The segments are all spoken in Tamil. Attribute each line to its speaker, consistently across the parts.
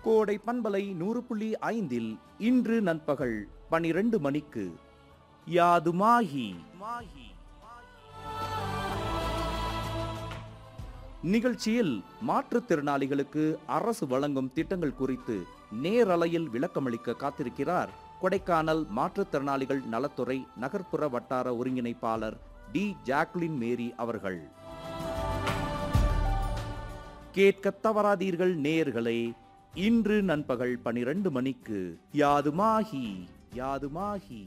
Speaker 1: கோடை பண்பலை நூறு புள்ளி ஐந்தில் இன்று நண்பகல் பனிரெண்டு மணிக்கு யாதுமாகி நிகழ்ச்சியில் மாற்றுத்திறனாளிகளுக்கு அரசு வழங்கும் திட்டங்கள் குறித்து நேரலையில் விளக்கமளிக்க காத்திருக்கிறார் கொடைக்கானல் மாற்றுத்திறனாளிகள் நலத்துறை நகர்ப்புற வட்டார ஒருங்கிணைப்பாளர் டி ஜாக்லின் மேரி அவர்கள் கேட்கத் தவறாதீர்கள் நேயர்களே இன்று நண்பகல் பனிரெண்டு மணிக்கு யாதுமாகி யாதுமாகி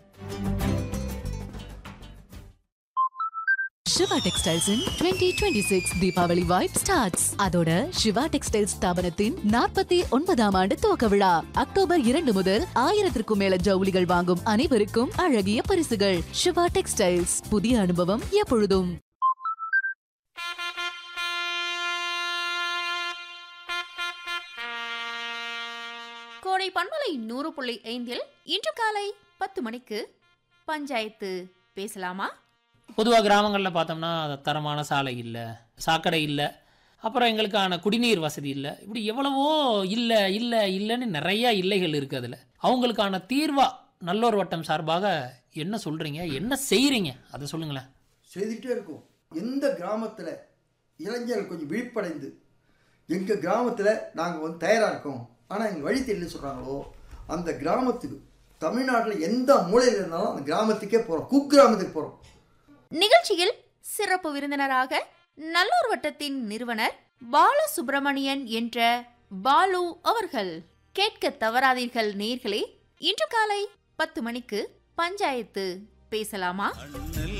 Speaker 2: Siva textiles in 2026 Deepavali vibe starts அதோட சிவா டெக்ஸ்டைல்ஸ் ஸ்தாபனத்தின் நாற்பத்தி ஒன்பதாம் ஆண்டு துவக்க விழா அக்டோபர் இரண்டு முதல் ஆயிரத்திற்கும் மேல ஜவுளிகள் வாங்கும் அனைவருக்கும் அழகிய பரிசுகள் சிவா டெக்ஸ்டைல்ஸ் புதிய அனுபவம் எப்பொழுதும்
Speaker 3: கோடை பண்பலை நூறு புள்ளி ஐந்தில் இன்று காலை பத்து மணிக்கு பஞ்சாயத்து பேசலாமா
Speaker 4: பொதுவாக கிராமங்களில் பார்த்தோம்னா தரமான சாலை இல்லை சாக்கடை இல்லை அப்புறம் எங்களுக்கான குடிநீர் வசதி இல்லை இப்படி எவ்வளவோ இல்லை இல்லை இல்லைன்னு நிறைய இல்லைகள் இருக்குது அதில் அவங்களுக்கான தீர்வா நல்லோர் வட்டம் சார்பாக என்ன சொல்கிறீங்க என்ன செய்கிறீங்க அதை சொல்லுங்களேன்
Speaker 5: செய்துட்டே இருக்கும் எந்த கிராமத்தில் இளைஞர்கள் கொஞ்சம் விழிப்படைந்து எங்கள் கிராமத்தில் நாங்கள் வந்து தயாராக இருக்கோம் ஆனால் எங்கள் வழி தெரியல சொல்கிறாங்களோ அந்த கிராமத்துக்கு தமிழ்நாட்டில் எந்த மூலையில் இருந்தாலும் அந்த கிராமத்துக்கே போகிறோம் குக்கிராமத்துக்கு போகிறோம்
Speaker 3: நிகழ்ச்சியில் சிறப்பு விருந்தினராக நல்லூர் வட்டத்தின் நிறுவனர் பாலசுப்பிரமணியன் என்ற பாலு அவர்கள் கேட்க தவறாதீர்கள் நேர்களே இன்று காலை பத்து மணிக்கு பஞ்சாயத்து பேசலாமா
Speaker 6: அண்ணல்